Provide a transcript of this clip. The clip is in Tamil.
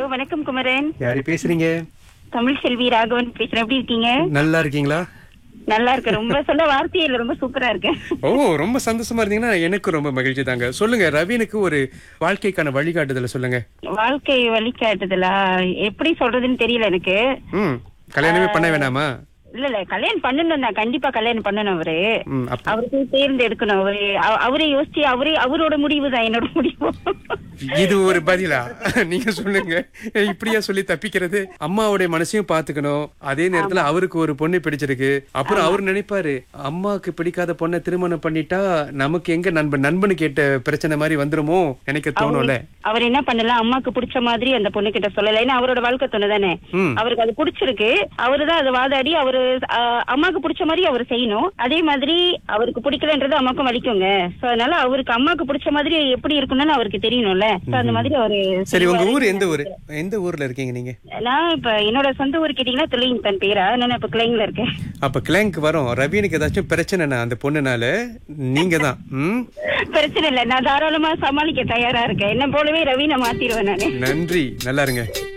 வணக்கம் குமரன் யாரு பேசுறீங்க தமிழ் செல்வி ராகவன் பேசுறேன் எப்படி இருக்கீங்க நல்லா இருக்கீங்களா நல்லா இருக்கு ரொம்ப சொல்ல வார்த்தையே இல்ல ரொம்ப சூப்பரா இருக்கு ஓ ரொம்ப சந்தோஷமா இருந்தீங்கன்னா எனக்கு ரொம்ப மகிழ்ச்சி தாங்க சொல்லுங்க ரவீனுக்கு ஒரு வாழ்க்கைக்கான வழிகாட்டுதலை சொல்லுங்க வாழ்க்கை வழிகாட்டுதலா எப்படி சொல்றதுன்னு தெரியல எனக்கு ம் கல்யாணமே பண்ண வேணாமா இல்ல இல்ல கல்யாணம் பண்ணணும் தான் கண்டிப்பா கல்யாணம் பண்ணணும் அவரு ம் அப்ப அவருக்கு தேர்ந்தெடுக்கணும் அவரு அவ- அவரே யோசிச்சு அவரே அவரோட முடிவு தான் என்னோட முடிவு இது ஒரு பதிலா நீங்க சொல்லுங்க இப்படியா சொல்லி தப்பிக்கிறது அம்மாவுடைய மனசையும் பாத்துக்கணும் அதே நேரத்துல அவருக்கு ஒரு பொண்ணு பிடிச்சிருக்கு அப்புறம் அவர் நினைப்பாரு அம்மாவுக்கு பிடிக்காத பொண்ணை திருமணம் பண்ணிட்டா நமக்கு எங்க நண்பன் நண்பனு கேட்ட பிரச்சனை மாதிரி வந்துருமோ எனக்கு தோணும்ல அவர் என்ன பண்ணலாம் அம்மாக்கு பிடிச்ச மாதிரி அந்த பொண்ணு கிட்ட சொல்லல ஏன்னா அவரோட வாழ்க்கை துணை தானே ம். அவருக்கு அது பிடிச்சிருக்கு அவருதான் அதை வாதாடி அவரு ஆ, அம்மாக்கு பிடிச்ச மாதிரி அவர் செய்யணும் அதே மாதிரி அவருக்கு பிடிக்கலன்றது அம்மாக்கும் வலிக்குங்க சோ அதனால அவருக்கு அம்மாக்கு பிடிச்ச மாதிரி எப்படி இருக்கணும்னு அவருக்கு தெரியணும்ல சோ அந்த மாதிரி அவரு சரி உங்க ஊர் எந்த ஊரு எந்த ஊர்ல இருக்கீங்க நீங்க நான் இப்ப என்னோட சொந்த ஊர் கேட்டீங்கன்னா துளையின் தன் பேரா நான் இப்ப கிளைங்ல இருக்கேன் அப்ப கிளாங்க் வரும் ரவீனுக்கு ஏதாச்சும் பிரச்சனைனா அந்த பொண்ணுனால நீங்க தான் ம் பிரச்சனை இல்ல நான் தாராளமா சமாளிக்க தயாரா இருக்கேன் என்ன போலவே ரவி நான் மாத்திருவேன் நானு நன்றி நல்லா இருங்க